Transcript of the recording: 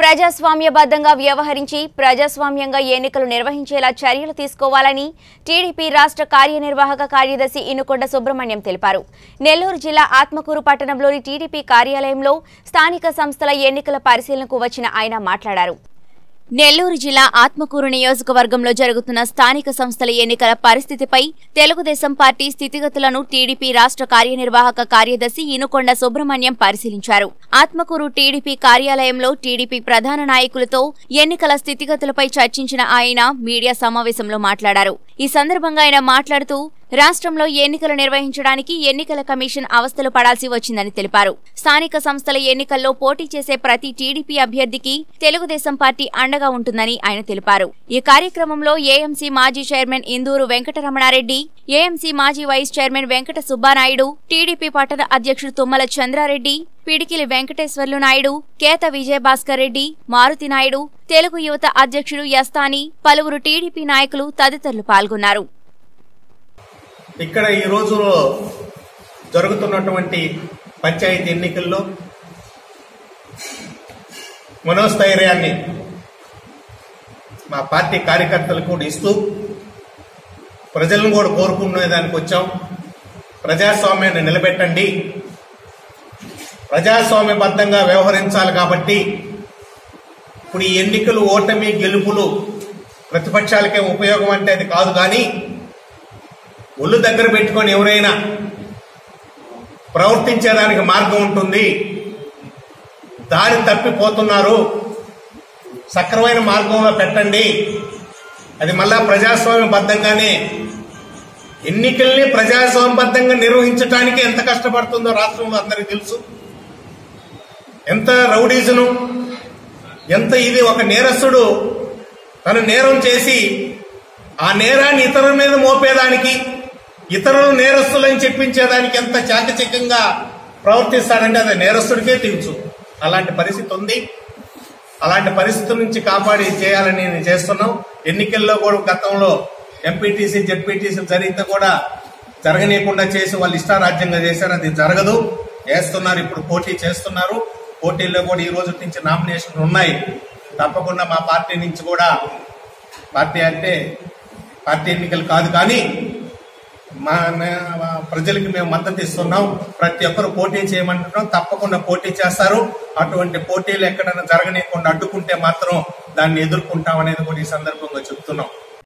ప్రజాస్వామ్యబద్ధంగా వ్యవహరించి ప్రజాస్వామ్యంగా ఎన్నికలు నిర్వహించేలా చర్యలు తీసుకోవాలని టీడీపీ రాష్ట్ర కార్యనిర్వాహక కార్యదర్శి ఇనుకొండ సుబ్రహ్మణ్యం తెలిపారు నెల్లూరు జిల్లా ఆత్మకూరు పట్టణంలోని టీడీపీ కార్యాలయంలో స్థానిక సంస్థల ఎన్నికల పరిశీలనకు వచ్చిన ఆయన మాట్లాడారు నెల్లూరు జిల్లా ఆత్మకూరు నియోజకవర్గంలో జరుగుతున్న స్థానిక సంస్థల ఎన్నికల పరిస్థితిపై తెలుగుదేశం పార్టీ స్థితిగతులను టీడీపీ రాష్ట్ర కార్యనిర్వాహక కార్యదర్శి ఇనుకొండ సుబ్రహ్మణ్యం పరిశీలించారు ఆత్మకూరు టీడీపీ కార్యాలయంలో టీడీపీ ప్రధాన నాయకులతో ఎన్నికల స్థితిగతులపై చర్చించిన ఆయన మీడియా సమావేశంలో మాట్లాడారు ఈ సందర్భంగా ఆయన మాట్లాడుతూ రాష్ట్రంలో ఎన్నికలు నిర్వహించడానికి ఎన్నికల కమిషన్ అవస్థలు పడాల్సి వచ్చిందని తెలిపారు స్థానిక సంస్థల ఎన్నికల్లో పోటీ చేసే ప్రతి టీడీపీ అభ్యర్థికి తెలుగుదేశం పార్టీ అండగా ఉంటుందని ఆయన తెలిపారు ఈ కార్యక్రమంలో ఏఎంసీ మాజీ చైర్మన్ ఇందూరు వెంకటరమణారెడ్డి ఏఎంసీ మాజీ vice chairman Venkata Subbanaidu TDP పట్టణ అధ్యక్షుడు తుమ్మల చంద్రారెడ్డి పిడికిలి వెంకటేశ్వర్లు నాయుడు కేత విజయభాస్కర్ రెడ్డి మారుతి నాయుడు తెలుగు యువత అధ్యక్షుడు యస్తాని పలువురు టీడీపీ నాయకులు తదితరులు పాల్గొన్నారు ఇక్కడ ఈ రోజులో జరుగుతున్నటువంటి పంచాయతీ ఎన్నికల్లో మనోస్థైర్యాన్ని మా పార్టీ కార్యకర్తలకు కూడా ఇస్తూ ప్రజలను కూడా కోరుకునే దానికి వచ్చాం ప్రజాస్వామ్యాన్ని నిలబెట్టండి ప్రజాస్వామ్యబద్ధంగా వ్యవహరించాలి కాబట్టి ఇప్పుడు ఈ ఎన్నికలు ఓటమి గెలుపులు ప్రతిపక్షాలకే ఉపయోగం అంటే అది కాదు కానీ ఒళ్ళు దగ్గర పెట్టుకొని ఎవరైనా ప్రవర్తించేదానికి మార్గం ఉంటుంది దారి తప్పిపోతున్నారు సక్రమైన మార్గంలో పెట్టండి అది మళ్ళా ప్రజాస్వామ్యబద్ధంగానే ఎన్నికల్ని ప్రజాస్వామ్యబద్ధంగా నిర్వహించడానికి ఎంత కష్టపడుతుందో రాష్ట్రంలో అందరికీ తెలుసు ఎంత రౌడీజను ఎంత ఇది ఒక నేరస్తుడు తను నేరం చేసి ఆ నేరాన్ని ఇతరుల మీద మోపేదానికి ఇతరులు నేరస్తులని చెప్పించేదానికి ఎంత చాకచక్యంగా ప్రవర్తిస్తాడంటే అది నేరస్తుడికే తెలుసు అలాంటి పరిస్థితి ఉంది అలాంటి పరిస్థితి నుంచి కాపాడి చేయాలని నేను చేస్తున్నాం ఎన్నికల్లో కూడా గతంలో ఎంపీటీసీ జెడ్పీటీసీ జరిగితే కూడా జరగనీయకుండా చేసి వాళ్ళు ఇష్టారాజ్యంగా చేశారు అది జరగదు చేస్తున్నారు ఇప్పుడు పోటీ చేస్తున్నారు పోటీల్లో కూడా ఈ రోజు నుంచి నామినేషన్లు ఉన్నాయి తప్పకుండా మా పార్టీ నుంచి కూడా పార్టీ అంటే పార్టీ ఎన్నికలు కాదు కానీ మా మా ప్రజలకి మేము మద్దతు ఇస్తున్నాం ప్రతి ఒక్కరు పోటీ చేయమంటున్నాం తప్పకుండా పోటీ చేస్తారు అటువంటి పోటీలు ఎక్కడైనా జరగనీయకుండా అడ్డుకుంటే మాత్రం దాన్ని ఎదుర్కొంటాం అనేది కూడా ఈ సందర్భంగా చెప్తున్నాం